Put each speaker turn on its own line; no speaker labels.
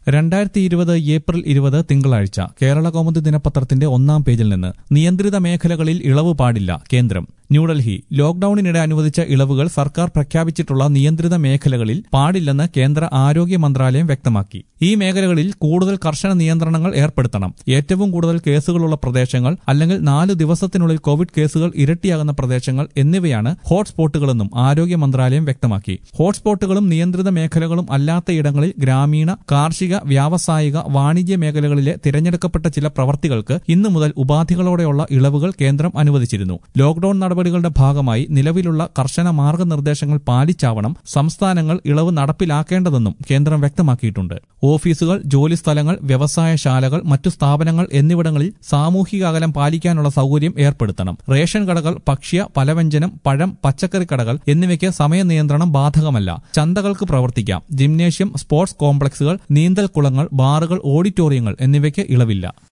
രണ്ടായിരത്തി ഇരുപത് ഏപ്രിൽ ഇരുപത് തിങ്കളാഴ്ച കേരള കൗമുദി ദിനപത്രത്തിന്റെ ഒന്നാം പേജിൽ നിന്ന് നിയന്ത്രിത മേഖലകളിൽ ഇളവ് പാടില്ല കേന്ദ്രം ന്യൂഡൽഹി ലോക്ഡൌണിനിടെ അനുവദിച്ച ഇളവുകൾ സർക്കാർ പ്രഖ്യാപിച്ചിട്ടുള്ള നിയന്ത്രിത മേഖലകളിൽ പാടില്ലെന്ന് കേന്ദ്ര ആരോഗ്യ മന്ത്രാലയം വ്യക്തമാക്കി ഈ മേഖലകളിൽ കൂടുതൽ കർശന നിയന്ത്രണങ്ങൾ ഏർപ്പെടുത്തണം ഏറ്റവും കൂടുതൽ കേസുകളുള്ള പ്രദേശങ്ങൾ അല്ലെങ്കിൽ നാല് ദിവസത്തിനുള്ളിൽ കോവിഡ് കേസുകൾ ഇരട്ടിയാകുന്ന പ്രദേശങ്ങൾ എന്നിവയാണ് ഹോട്ട്സ്പോട്ടുകളെന്നും ആരോഗ്യ മന്ത്രാലയം വ്യക്തമാക്കി ഹോട്ട്സ്പോട്ടുകളും നിയന്ത്രിത മേഖലകളും അല്ലാത്തയിടങ്ങളിൽ ഗ്രാമീണ കാർഷിക വ്യാവസായിക വാണിജ്യ മേഖലകളിലെ തിരഞ്ഞെടുക്കപ്പെട്ട ചില പ്രവർത്തികൾക്ക് ഇന്നു മുതൽ ഉപാധികളോടെയുള്ള ഇളവുകൾ കേന്ദ്രം അനുവദിച്ചിരുന്നു ലോക്ഡൌൺ നടപടികളുടെ ഭാഗമായി നിലവിലുള്ള കർശന മാർഗനിർദ്ദേശങ്ങൾ പാലിച്ചാവണം സംസ്ഥാനങ്ങൾ ഇളവ് നടപ്പിലാക്കേണ്ടതെന്നും കേന്ദ്രം വ്യക്തമാക്കിയിട്ടുണ്ട് ഓഫീസുകൾ ജോലിസ്ഥലങ്ങൾ വ്യവസായശാലകൾ മറ്റു സ്ഥാപനങ്ങൾ എന്നിവിടങ്ങളിൽ സാമൂഹിക അകലം പാലിക്കാനുള്ള സൗകര്യം ഏർപ്പെടുത്തണം റേഷൻ കടകൾ ഭക്ഷ്യ പലവ്യഞ്ജനം പഴം പച്ചക്കറി കടകൾ എന്നിവയ്ക്ക് സമയനിയന്ത്രണം ബാധകമല്ല ചന്തകൾക്ക് പ്രവർത്തിക്കാം ജിംനേഷ്യം സ്പോർട്സ് കോംപ്ലക്സുകൾ നീന്തൽക്കുളങ്ങൾ ബാറുകൾ ഓഡിറ്റോറിയങ്ങൾ എന്നിവയ്ക്ക് ഇളവില്ല